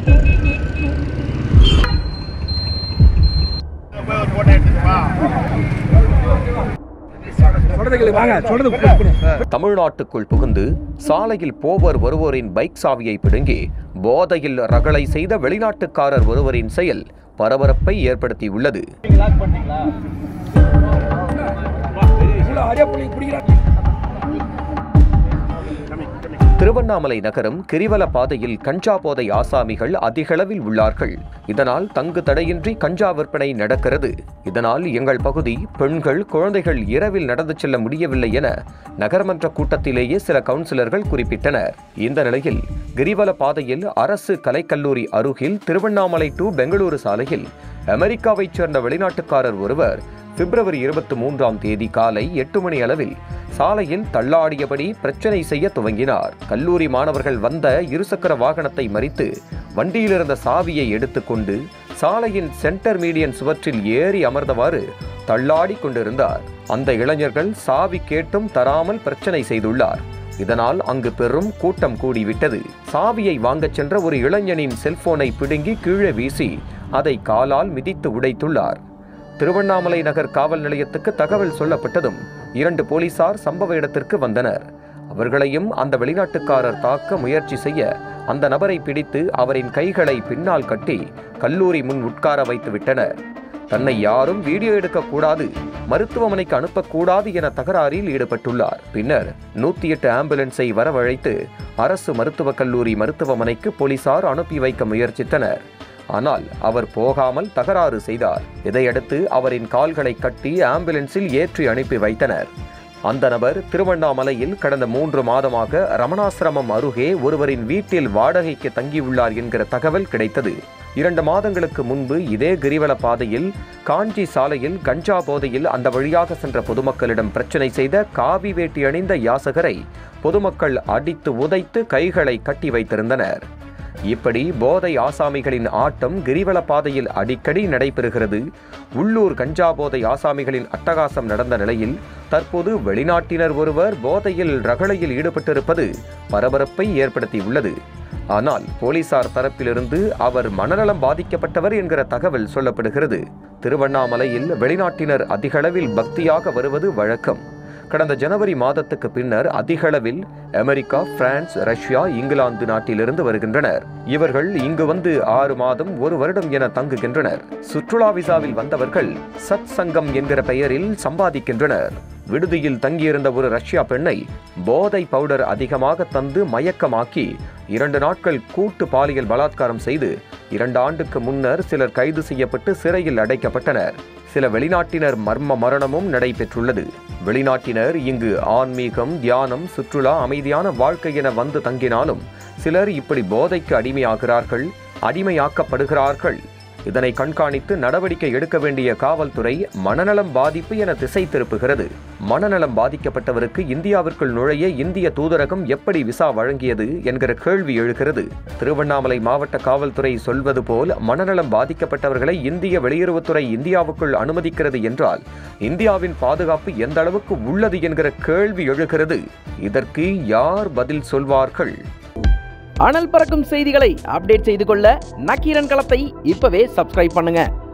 தமிழ்நாட்டுக்குள் புகுந்து சாலையில் போவர் ஒருவரின் பைக் சாவியை பிடுங்கி போதையில் ரகளை செய்த வெளிநாட்டுக்காரர் ஒருவரின் செயல் பரபரப்பை ஏற்படுத்தியுள்ளது திருவண்ணாமலை நகரம் கிரிவல பாதையில் கஞ்சா போதை ஆசாமிகள் அதிகளவில் உள்ளார்கள் இதனால் தங்கு தடையின்றி கஞ்சா விற்பனை நடக்கிறது இதனால் எங்கள் பகுதி பெண்கள் குழந்தைகள் இரவில் நடந்து செல்ல முடியவில்லை என நகரமன்ற கூட்டத்திலேயே சில கவுன்சிலர்கள் குறிப்பிட்டனர் இந்த நிலையில் கிரிவல பாதையில் அரசு கலைக்கல்லூரி அருகில் திருவண்ணாமலை டு பெங்களூரு சாலையில் அமெரிக்காவைச் சேர்ந்த வெளிநாட்டுக்காரர் ஒருவர் பிப்ரவரி இருபத்தி மூன்றாம் தேதி காலை எட்டு மணி அளவில் சாலையில் தள்ளாடியபடி பிரச்சனை செய்ய துவங்கினார் கல்லூரி மாணவர்கள் வந்த இருசக்கர வாகனத்தை மறித்து வண்டியிலிருந்த சாவியை எடுத்துக்கொண்டு சாலையின் சென்டர் மீடியன் சுவற்றில் ஏறி அமர்ந்தவாறு தள்ளாடி கொண்டிருந்தார் அந்த இளைஞர்கள் சாவி கேட்டும் தராமல் பிரச்சனை செய்துள்ளார் இதனால் அங்கு பெரும் கூட்டம் கூடிவிட்டது சாவியை வாங்கச் சென்ற ஒரு இளைஞனின் செல்போனை பிடுங்கி கீழே வீசி அதை காலால் மிதித்து உடைத்துள்ளார் திருவண்ணாமலை நகர் காவல் நிலையத்துக்கு தகவல் சொல்லப்பட்டதும் இரண்டு போலீசார் சம்பவ இடத்திற்கு வந்தனர் அவர்களையும் அந்த வெளிநாட்டுக்காரர் தாக்க முயற்சி செய்ய அந்த நபரை பிடித்து அவரின் கைகளை பின்னால் கட்டி கல்லூரி முன் உட்கார வைத்து விட்டனர் தன்னை யாரும் வீடியோ எடுக்கக்கூடாது மருத்துவமனைக்கு அனுப்பக்கூடாது என தகராறில் ஈடுபட்டுள்ளார் பின்னர் நூத்தி எட்டு ஆம்புலன்ஸை வரவழைத்து அரசு மருத்துவக் கல்லூரி மருத்துவமனைக்கு போலீசார் அனுப்பி வைக்க முயற்சித்தனர் ஆனால் அவர் போகாமல் தகராறு செய்தார் இதையடுத்து அவரின் கால்களை கட்டி ஆம்புலன்ஸில் ஏற்றி அனுப்பி வைத்தனர் அந்த நபர் திருவண்ணாமலையில் கடந்த மூன்று மாதமாக ரமணாசிரமம் அருகே ஒருவரின் வீட்டில் வாடகைக்கு தங்கியுள்ளார் என்கிற தகவல் கிடைத்தது இரண்டு மாதங்களுக்கு முன்பு இதே கிரிவல பாதையில் காஞ்சி சாலையில் கஞ்சா போதையில் அந்த வழியாக சென்ற பொதுமக்களிடம் பிரச்சனை செய்த காவி வேட்டி அணிந்த யாசகரை பொதுமக்கள் அடித்து உதைத்து கைகளை கட்டி வைத்திருந்தனர் இப்படி போதை ஆசாமிகளின் ஆட்டம் கிரிவல பாதையில் அடிக்கடி நடைபெறுகிறது உள்ளூர் கஞ்சா போதை ஆசாமிகளின் அட்டகாசம் நடந்த நிலையில் தற்போது வெளிநாட்டினர் ஒருவர் போதையில் ரகளையில் ஈடுபட்டிருப்பது பரபரப்பை ஏற்படுத்தியுள்ளது ஆனால் போலீசார் தரப்பிலிருந்து அவர் மனநலம் பாதிக்கப்பட்டவர் என்கிற தகவல் சொல்லப்படுகிறது திருவண்ணாமலையில் வெளிநாட்டினர் அதிகளவில் பக்தியாக வருவது வழக்கம் கடந்த ஜனவரி மாதத்துக்கு பின்னர் அதிகளவில் அமெரிக்கா பிரான்ஸ் ரஷ்யா இங்கிலாந்து நாட்டிலிருந்து வருகின்றனர் இவர்கள் இங்கு வந்து ஆறு மாதம் ஒரு வருடம் என தங்குகின்றனர் சுற்றுலா விசாவில் வந்தவர்கள் சத் சங்கம் என்கிற பெயரில் சம்பாதிக்கின்றனர் விடுதியில் தங்கியிருந்த ஒரு ரஷ்யா பெண்ணை போதை பவுடர் அதிகமாக தந்து மயக்கமாக்கி இரண்டு நாட்கள் கூட்டு பாலியல் பலாத்காரம் செய்து இரண்டு ஆண்டுக்கு முன்னர் சிலர் கைது செய்யப்பட்டு சிறையில் அடைக்கப்பட்டனர் சில வெளிநாட்டினர் மர்ம மரணமும் நடைபெற்றுள்ளது வெளிநாட்டினர் இங்கு ஆன்மீகம் தியானம் சுற்றுலா அமைதியான வாழ்க்கை என வந்து தங்கினாலும் சிலர் இப்படி போதைக்கு அடிமையாகிறார்கள் அடிமையாக்கப்படுகிறார்கள் இதனை கண்காணித்து நடவடிக்கை எடுக்க வேண்டிய காவல்துறை மனநலம் பாதிப்பு என திசை திருப்புகிறது மனநலம் பாதிக்கப்பட்டவருக்கு இந்தியாவிற்குள் நுழைய இந்திய தூதரகம் எப்படி விசா வழங்கியது என்கிற கேள்வி எழுகிறது திருவண்ணாமலை மாவட்ட காவல்துறை சொல்வது போல் மனநலம் பாதிக்கப்பட்டவர்களை இந்திய வெளியுறவுத்துறை இந்தியாவுக்குள் அனுமதிக்கிறது என்றால் இந்தியாவின் பாதுகாப்பு எந்த அளவுக்கு உள்ளது என்கிற கேள்வி எழுகிறது இதற்கு யார் பதில் சொல்வார்கள் அனல் பறக்கும் செய்திகளை அப்டேட் செய்து கொள்ள நக்கீரன் களத்தை இப்பவே சப்ஸ்கிரைப் பண்ணுங்க